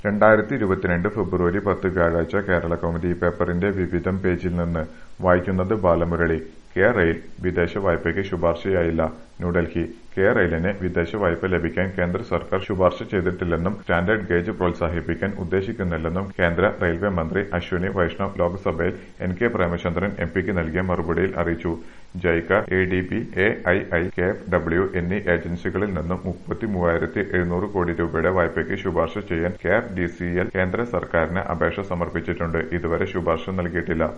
രണ്ടായിരത്തി ഇരുപത്തിരണ്ട് ഫെബ്രുവരി പത്ത് വ്യാഴാഴ്ച കേരള കൗമുദി പേപ്പറിന്റെ വിവിധം പേജിൽ നിന്ന് വായിക്കുന്നത് ബാലമുരളി കെ റെയിൽ വിദേശ വായ്പയ്ക്ക് ശുപാർശയായില്ല ന്യൂഡൽഹി കെ റെയിലിന് വിദേശ വായ്പ ലഭിക്കാൻ കേന്ദ്ര സർക്കാർ ശുപാർശ ചെയ്തിട്ടില്ലെന്നും സ്റ്റാൻഡേർഡ് ഗേജ് പ്രോത്സാഹിപ്പിക്കാൻ ഉദ്ദേശിക്കുന്നില്ലെന്നും കേന്ദ്ര റെയിൽവേ മന്ത്രി അശ്വനി വൈഷ്ണവ് ലോക്സഭയിൽ എൻ കെ പ്രേമചന്ദ്രൻ എംപിക്ക് നൽകിയ മറുപടിയിൽ അറിയിച്ചു JICA A D B A I I K F W എന്നീ ഏജൻസികളിൽ നിന്നും മുപ്പത്തിമൂവായിരത്തി എഴുന്നൂറ് കോടി രൂപയുടെ വായ്പയ്ക്ക് ശുപാർശ ചെയ്യാൻ K F D C L കേന്ദ്ര സർക്കാരിന് അപേക്ഷ സമർപ്പിച്ചിട്ടുണ്ട് ഇതുവരെ ശുപാർശ നൽകിയിട്ടില്ല